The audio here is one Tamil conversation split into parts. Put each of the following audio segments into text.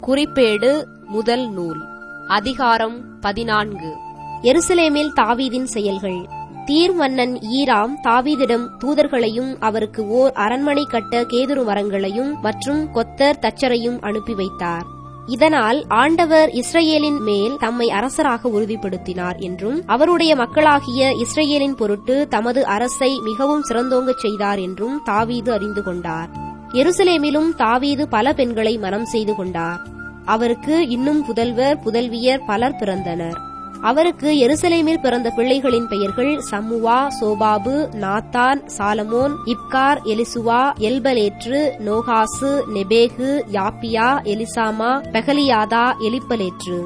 குறிப்பேடு முதல் நூல் அதிகாரம் பதினான்கு எருசலேமில் தாவீதின் செயல்கள் தீர் மன்னன் ஈராம் தாவீதிடம் தூதர்களையும் அவருக்கு ஓர் அரண்மனை கட்ட கேதுரு மரங்களையும் மற்றும் கொத்தர் தச்சரையும் அனுப்பி வைத்தார் இதனால் ஆண்டவர் இஸ்ரேலின் மேல் தம்மை அரசராக உறுதிப்படுத்தினார் என்றும் அவருடைய மக்களாகிய இஸ்ரேலின் பொருட்டு தமது அரசை மிகவும் சிறந்தோங்கச் செய்தார் என்றும் தாவீது அறிந்து கொண்டார் எருசலேமிலும் தாவீது பல பெண்களை மனம் செய்து கொண்டார் அவருக்கு இன்னும் புதல்வர் புதல்வியர் பலர் பிறந்தனர் அவருக்கு எருசலேமில் பிறந்த பிள்ளைகளின் பெயர்கள் சம்முவா சோபாபு நாத்தான் சாலமோன் இப்கார் எலிசுவா எல்பலேற்று நோகாசு நெபேகு யாப்பியா எலிசாமா பெகலியாதா எலிப்பலேற்று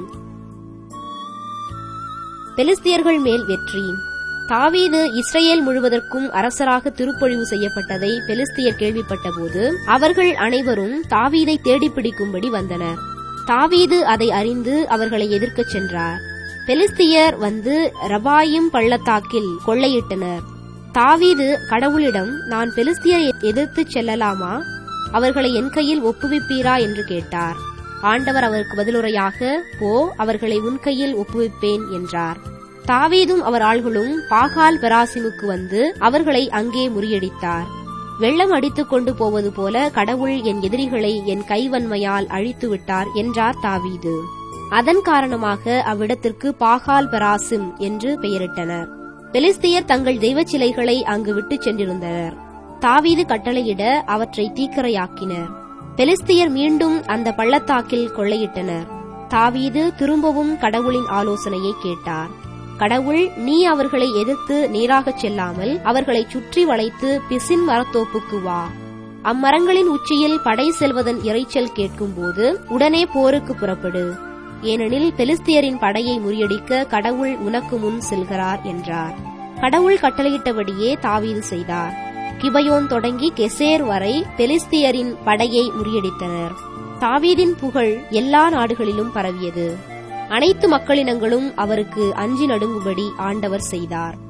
பெலிஸ்தியர்கள் மேல் வெற்றி தாவீது இஸ்ரேல் முழுவதற்கும் அரசராக திருப்பொழிவு செய்யப்பட்டதை பெலிஸ்தியர் கேள்விப்பட்டபோது அவர்கள் அனைவரும் தாவீதை தேடிப்பிடிக்கும்படி வந்தனர் தாவீது அதை அறிந்து அவர்களை எதிர்க்கச் சென்றார் பெலிஸ்தியர் வந்து ரபாயும் பள்ளத்தாக்கில் கொள்ளையிட்டனர் தாவீது கடவுளிடம் நான் பெலிஸ்தியரை எதிர்த்துச் செல்லலாமா அவர்களை என் கையில் ஒப்புவிப்பீரா என்று கேட்டார் ஆண்டவர் அவருக்கு பதிலுரையாக போ அவர்களை உன் கையில் ஒப்புவிப்பேன் என்றார் தாவீதும் அவர் ஆள்களும் பாகால் பெராசிமுக்கு வந்து அவர்களை அங்கே முறியடித்தார் வெள்ளம் அடித்துக் கொண்டு போவது போல கடவுள் என் எதிரிகளை என் கைவன்மையால் அழித்து விட்டார் என்றார் தாவீது அதன் காரணமாக அவ்விடத்திற்கு பாகால் பெராசிம் என்று பெயரிட்டனர் பெலிஸ்தியர் தங்கள் தெய்வச் சிலைகளை அங்கு விட்டுச் சென்றிருந்தனர் தாவீது கட்டளையிட அவற்றை தீக்கரையாக்கினர் பெலிஸ்தியர் மீண்டும் அந்த பள்ளத்தாக்கில் கொள்ளையிட்டனர் தாவீது திரும்பவும் கடவுளின் ஆலோசனையை கேட்டார் கடவுள் நீ அவர்களை எதிர்த்து நேராகச் செல்லாமல் அவர்களை சுற்றி வளைத்து பிசின் மரத்தோப்புக்கு வா அம்மரங்களின் உச்சியில் படை செல்வதன் இறைச்சல் கேட்கும்போது உடனே போருக்கு புறப்படு ஏனெனில் பெலிஸ்தியரின் படையை முறியடிக்க கடவுள் உனக்கு முன் செல்கிறார் என்றார் கடவுள் கட்டளையிட்டபடியே தாவீது செய்தார் கிபயோன் தொடங்கி கெசேர் வரை பெலிஸ்தியரின் படையை முறியடித்தனர் தாவீதின் புகழ் எல்லா நாடுகளிலும் பரவியது அனைத்து மக்களினங்களும் அவருக்கு அஞ்சி நடுங்கும்படி ஆண்டவர் செய்தார்